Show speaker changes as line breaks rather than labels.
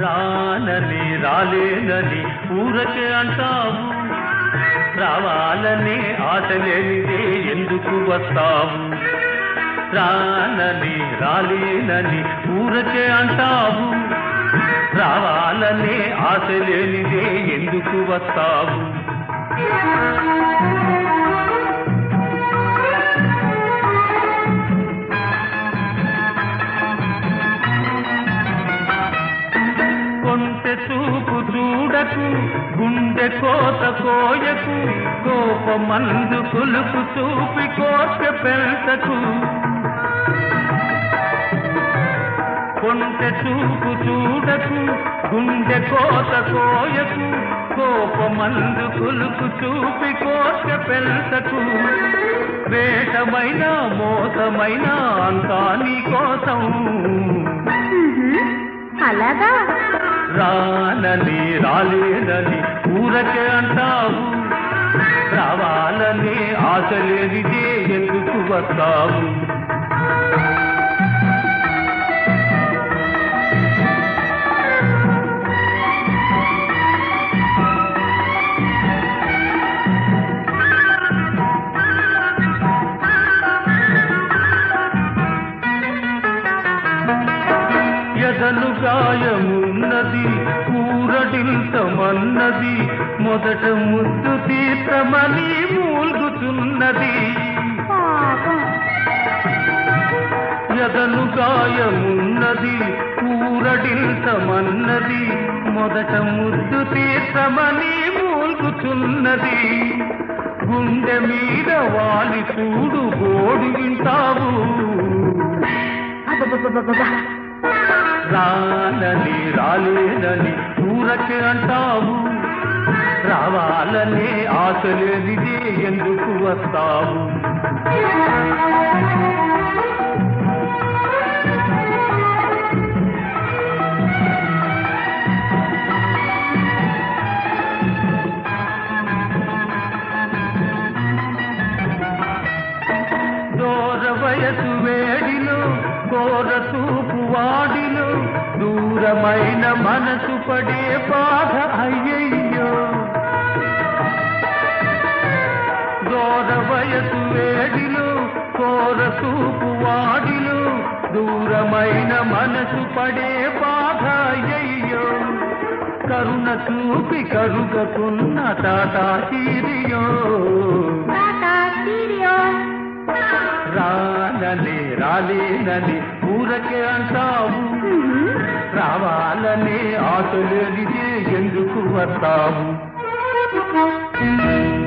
రానని రాలేనని ఊరకే అంటావు రావాలని ఆశ లేనిదే ఎందుకు వస్తావు రానని రాలేనని ఊరకే అంటావు రావాలని ఆశ లేనిదే ఎందుకు వస్తావు కొంటె చూపు చూడకు గుండె కోత కోయకు కోపమందు కొలుపు చూపి కోట పెంచకు కొంటె చూపు చూడకు గుండె కోత కోయకు కోపమందు కొలుపు చూపి కోట పెంచకు వేషమైన మోసమైన అంతా నీ కోసం
మ్మ్హ్మ్. అలాగా
రానని రాలేదని ఊరకే అంటావు రావాలని ఆశ లేనిదే ఎందుకు వస్తావు ఎదలు గాయమున్నది ఊరడింతమన్నది మొదట ముద్దు తీర్థమని మూల్గుతున్నది
పాపం
ఎదలు గాయమున్నది ఊరడింతమన్నది మొదట ముద్దు తీర్థమని మూల్గుతున్నది గుండె మీద వాలి చూడు గోడు వింటావు
అబ్బబ్బబ్బబ్బబ్బా.
రానని రాలేనని ఊరకే అంటావు రావాలనే ఆశ లేనిదే ఎందుకు వస్తావు దూర వయసు వేడిలో కోర తూపు వాడిలో దూరమైన మనసు పడే బాధ అయ్యయ్యో దూర వయసు వేడిలో కోర తూపు వాడిలో దూరమైన మనసు పడే బాధ అయ్యయ్యో కరుణ చూపి కరుగకున్న టాటా తీరియో
టాటా స్టీరియో.
రానని రాలేనని ఊరకే అంటావు
మ్మ్హ్మ్.
రావాలని ఆశ లేనిదే ఎందుకు వస్తావు